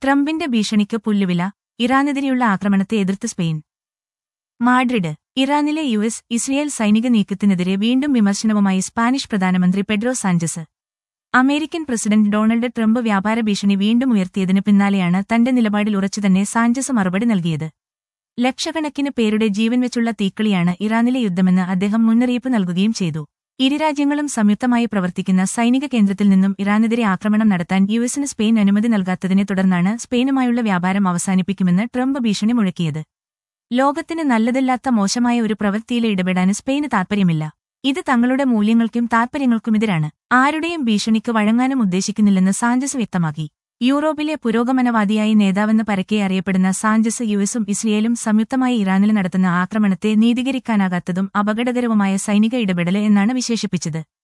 ട്രംപിന്റെ ഭീഷണിക്ക് പുല്ലുവില ഇറാനെതിരെയുള്ള ആക്രമണത്തെ എതിർത്ത് സ്പെയിൻ മാഡ്രിഡ് ഇറാനിലെ യു എസ് ഇസ്രയേൽ സൈനിക നീക്കത്തിനെതിരെ വീണ്ടും വിമർശനവുമായി സ്പാനിഷ് പ്രധാനമന്ത്രി Pedro Sanchez American president Donald Trump വ്യാപാര ഭീഷണി വീണ്ടും ഉയർത്തിയതിന് പിന്നാലെയാണ് തന്റെ നിലപാടിൽ ഉറച്ചുതന്നെ സാഞ്ചസ് മറുപടി നൽകിയത് ലക്ഷക്കണക്കിന് പേരുടെ ജീവൻ വെച്ചുള്ള തീക്കളിയാണ് ഇറാനിലെ യുദ്ധമെന്ന് അദ്ദേഹം മുന്നറിയിപ്പ് നൽകുകയും ചെയ്തു ഇരു രാജ്യങ്ങളും സംയുക്തമായി പ്രവർത്തിക്കുന്ന സൈനിക കേന്ദ്രത്തിൽ നിന്നും ഇറാനെതിരെ ആക്രമണം നടത്താൻ യു എസിന് സ്പെയിൻ അനുമതി നൽകാത്തതിനെ തുടർന്നാണ് സ്പെയിനുമായുള്ള വ്യാപാരം അവസാനിപ്പിക്കുമെന്ന് ട്രംപ് ഭീഷണി മുഴക്കിയത് ലോകത്തിന് നല്ലതല്ലാത്ത മോശമായ ഒരു പ്രവൃത്തിയിലെ ഇടപെടാൻ സ്പെയിന് താൽപ്പര്യമില്ല ഇത് തങ്ങളുടെ മൂല്യങ്ങൾക്കും താൽപ്പര്യങ്ങൾക്കുമെതിരാണ് ആരുടെയും ഭീഷണിക്ക് വഴങ്ങാനും ഉദ്ദേശിക്കുന്നില്ലെന്ന് സാഞ്ചസ് വ്യക്തമാക്കി യൂറോപ്പിലെ പുരോഗമനവാദിയായി നേതാവെന്ന് പരക്കെ അറിയപ്പെടുന്ന സാഞ്ചസ് യുഎസും ഇസ്രയേലും സംയുക്തമായി ഇറാനിൽ നടത്തുന്ന ആക്രമണത്തെ നീതീകരിക്കാനാകാത്തതും അപകടകരവുമായ സൈനിക ഇടപെടൽ എന്നാണ് വിശേഷിപ്പിച്ചത്